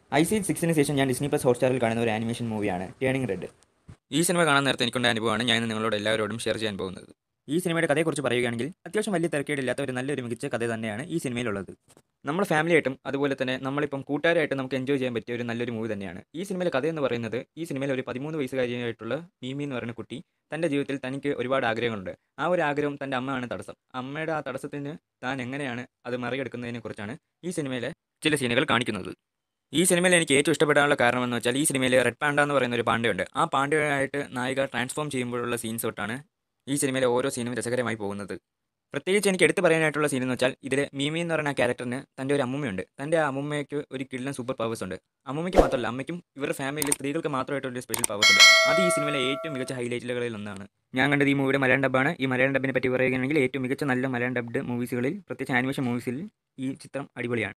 I C സിക്സിന് ശേഷം ഞാൻ Disney plus ഹോട്ട്സ്റ്റാറിൽ കാണുന്ന ഒരു ആനിമേഷൻ മൂവിയാണ് ടേണിംഗ് റെഡ് ഈ സിനിമ കാണാൻ നേരത്തെ എനിക്കുണ്ട അനുഭവമാണ് ഞാൻ ഇന്ന് നിങ്ങളോട് എല്ലാവരോടും ഷെയർ ചെയ്യാൻ പോകുന്നത് ഈ സിനിമയുടെ കഥയെക്കുറിച്ച് പറയുകയാണെങ്കിൽ അത്യാവശ്യം വലിയ തിരക്കേടില്ലാത്ത ഒരു നല്ലൊരു മികച്ച കഥ തന്നെയാണ് ഈ സിനിമയിലുള്ളത് നമ്മുടെ ഫാമിലിയായിട്ടും അതുപോലെ തന്നെ നമ്മളിപ്പം കൂട്ടുകാരായിട്ട് നമുക്ക് എൻജോയ് ചെയ്യാൻ പറ്റിയ ഒരു നല്ലൊരു മൂവി തന്നെയാണ് ഈ സിനിമയിലെ കഥ എന്ന് പറയുന്നത് ഈ സിനിമയിൽ ഒരു പതിമൂന്ന് വയസ്സുകാരിയായിട്ടുള്ള മീമി എന്ന് പറയുന്ന കുട്ടി തൻ്റെ ജീവിതത്തിൽ തനിക്ക് ഒരുപാട് ആഗ്രഹങ്ങളുണ്ട് ആ ഒരു ആഗ്രഹം തൻ്റെ അമ്മയാണ് തടസ്സം അമ്മയുടെ ആ തടസ്സത്തിന് താൻ എങ്ങനെയാണ് അത് മറികടക്കുന്നതിനെ കുറിച്ചാണ് ഈ സിനിമയിലെ ചില സീനുകൾ കാണിക്കുന്നത് ഈ സിനിമയിൽ എനിക്ക് ഏറ്റവും ഇഷ്ടപ്പെടാനുള്ള കാരണം എന്ന് വെച്ചാൽ ഈ സിനിമയിൽ റെഡ് പാണ്ട എന്ന് പറയുന്ന ഒരു പാണ്ടയുണ്ട് ആ പാണ്ടയായിട്ട് നായിക ട്രാൻസ്ഫോം ചെയ്യുമ്പോഴുള്ള സീൻസ് തൊട്ടാണ് ഈ സിനിമയിലെ ഓരോ സീനും രസകരമായി പോകുന്നത് പ്രത്യേകിച്ച് എനിക്ക് എടുത്തു പറയാനായിട്ടുള്ള സീൻ എന്ന് വെച്ചാൽ ഇതിൽ മീമി എന്ന് പറയുന്ന ക്യാരക്ടറിന് തൻ്റെ ഒരു അമ്മൂമ്മയുണ്ട് തൻ്റെ ആ അമ്മൂമ്മയ്ക്ക് ഒരു കിടിലൻ സൂപ്പർ പവേഴ്സ് ഉണ്ട് അമ്മൂമ്മയ്ക്ക് മാത്രമല്ല അമ്മയ്ക്കും ഇവരുടെ ഫാമിലിയിൽ സ്ത്രീകൾക്ക് മാത്രമായിട്ടൊരു സ്പെഷ്യൽ പവേഴ്സ് ഉണ്ട് അത് ഈ സിനിമയിലെ ഏറ്റവും മികച്ച ഹൈലൈറ്റുകളിൽ ഒന്നാണ് ഞാൻ കണ്ടത് ഈ മൂവിയുടെ മലയാളം ഡബ്ബാണ് ഈ മലയാളം ഡബിനെ പറ്റി പറയുകയാണെങ്കിൽ ഏറ്റവും മികച്ച നല്ല മലയാളം ഡബ്ഡ് മൂവീസുകളിൽ പ്രത്യേകിച്ച് ആനിമേഷൻ മൂവീസിൽ ഈ ചിത്രം അടിപൊളിയാണ്